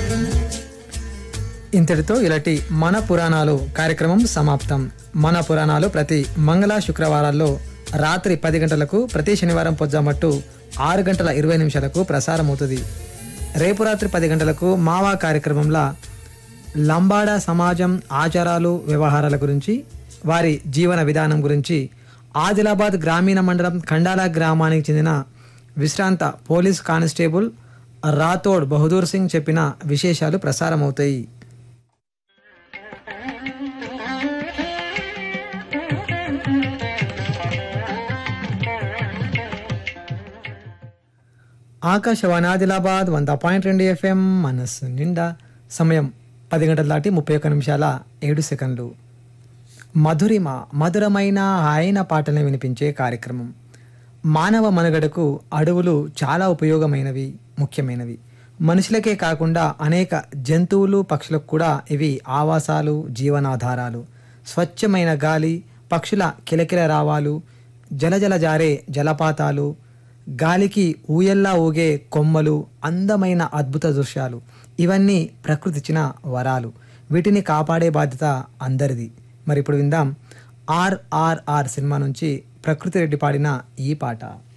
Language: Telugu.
ఇంతటితో ఇలాంటి మన పురాణాలు కార్యక్రమం సమాప్తం మన పురాణాలు ప్రతి మంగళ శుక్రవారాల్లో రాత్రి పది గంటలకు ప్రతి శనివారం పొద్దుమట్టు ఆరు గంటల ఇరవై నిమిషాలకు ప్రసారం అవుతుంది రేపు రాత్రి పది గంటలకు మావా కార్యక్రమంలో లంబాడా సమాజం ఆచారాలు వ్యవహారాల గురించి వారి జీవన విధానం గురించి ఆదిలాబాద్ గ్రామీణ మండలం ఖండాల గ్రామానికి చెందిన విశ్రాంత పోలీస్ కానిస్టేబుల్ రాథోడ్ బహదూర్ సింగ్ చెప్పిన విశేషాలు ప్రసారమవుతాయి ఆకాశవాణి ఆదిలాబాద్ వంద పాయింట్ రెండు ఎఫ్ఎం మనస్సు నిండా సమయం పది గంటల దాటి ముప్పై ఒక్క నిమిషాల ఏడు సెకండ్లు మధురిమ మధురమైన ఆయన పాటలను వినిపించే కార్యక్రమం మానవ మనుగడకు అడవులు చాలా ఉపయోగమైనవి ముఖ్యమైనవి మనుషులకే కాకుండా అనేక జంతువులు పక్షులకు కూడా ఇవి ఆవాసాలు జీవనాధారాలు స్వచ్ఛమైన గాలి పక్షుల కిలకిల రావాలు జలజల జారే జలపాతాలు గాలికి ఊయల్లా ఊగే కొమ్మలు అందమైన అద్భుత దృశ్యాలు ఇవన్నీ ప్రకృతి ఇచ్చిన వరాలు వీటిని కాపాడే బాధ్యత అందరిది మరి ఇప్పుడు విందాం ఆర్ఆర్ఆర్ సినిమా నుంచి ప్రకృతి రెడ్డి పాడిన ఈ పాట